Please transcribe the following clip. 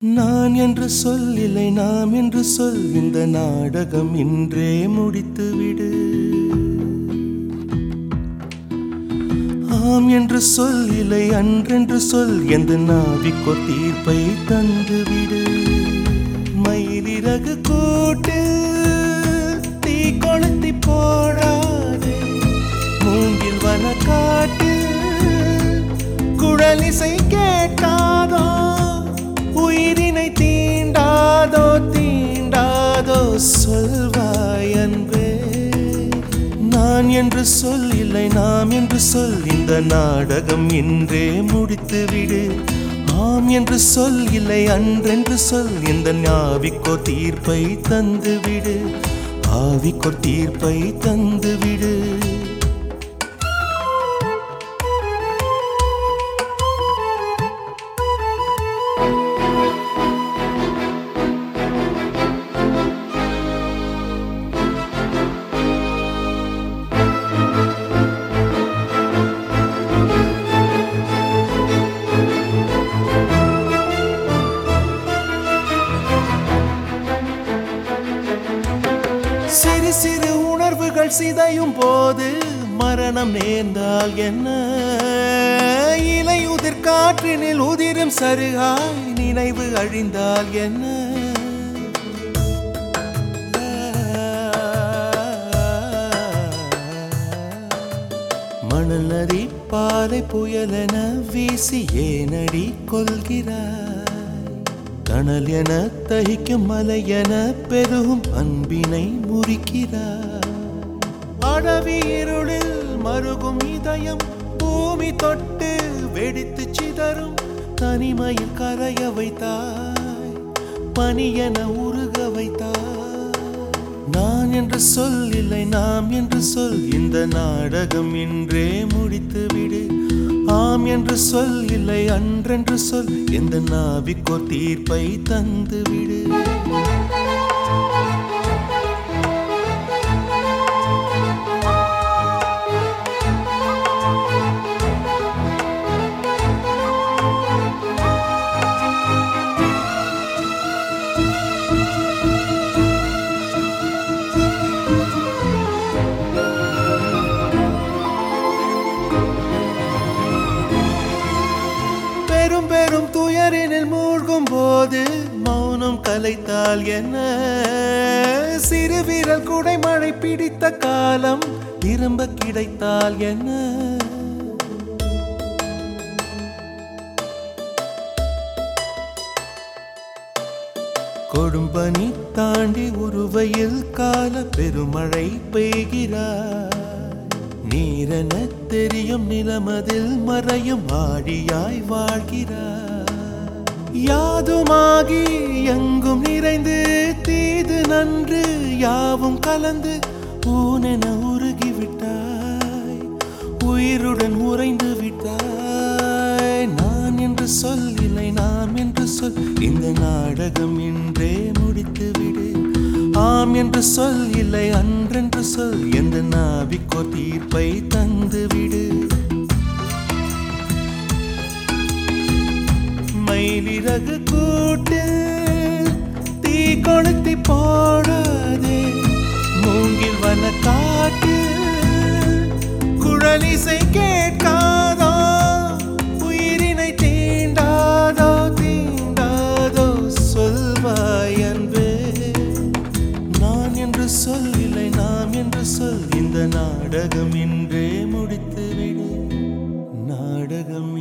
நான் என்று சொல் இல்லை நாம் என்று சொல் இந்த நாடகம் இன்றே முடித்து விடு ஆம் என்று சொல் இல்லை அன்றென்று சொல் எந்த நாவிக்கோ தீர்ப்பை தந்து விடு மயிலிறகு கூட்டு தீ கொளுத்தி போடாதே மூங்கில் வன காட்டு குழலிசை கேட்காதோ உயிரினை தீண்டாதோ தீண்டாதோ சொல்வாய் அன்பே நான் என்று சொல் இல்லை நாம் என்று சொல் இந்த நாடகம் இன்றே முடித்து விடு ஆம் என்று சொல் இல்லை அன்றென்று சொல் இந்த ஞாவிக்கோ தீர்ப்பை தந்து விடு ஆவிக்கோ தீர்ப்பை தந்து விடு சிறு சிறு உணர்வுகள் சிதையும் போது மரணம் நேர்ந்தால் என்ன இலையுதிர் காற்றினில் உதிரும் சருகாய் நினைவு அழிந்தால் என்ன மணல் நதி பாலை புயலென வீசி ஏனடி கொள்கிறாய் கணல் என தகிக்கும் மலை என பெருகும் அன்பினை முறிக்கிறார் அடவி இருளில் மருகும் இதயம் பூமி தொட்டு வெடித்து சிதறும் தனிமையில் கரைய வைத்தாய் பனி என உருக வைத்தாய் நான் என்று சொல் இல்லை நாம் என்று சொல் இந்த நாடகம் இன்றே முடித்து விடு ஆம் என்று சொல் இல்லை அன்றென்று சொல் இந்த நாவிக்கோ தீர்ப்பை தந்து விடு பெரும் பெரும் துயரினில் மூழ்கும் போது மௌனம் கலைத்தால் என்ன சிறு வீரல் குடை மழை பிடித்த காலம் திரும்ப கிடைத்தால் என்ன கொடும்பனி தாண்டி உருவையில் கால பெருமழை பெய்கிறார் நீரென தெரியும் நிலமதில் மறையும் ஆடியாய் வாழ்கிறார் யாதுமாகி எங்கும் நிறைந்து தீது நன்று யாவும் கலந்து ஊனென உருகிவிட்டாய் உயிருடன் உறைந்து விட்டாய் நான் என்று சொல் இல்லை நாம் என்று சொல் இந்த நாடகம் இன்றே முடித்து விடு ஆம் என்று சொல் இல்லை அன்றென்று சொல் எந்த நாவிக்கோ தீர்ப்பை தந்து விடு மயிலிறகு கூட்டு தீ கொளுத்தி போடாதே மூங்கில் வன காட்டு குழலிசை கேட்காதோ உயிரினை தீண்டாதோ தீண்டாதோ சொல்வாய் அன்பே நான் என்று சொல் இல்லை நாம் என்று சொல் இந்த நாடகம் இன்றே முடித்து விடு நாடகம்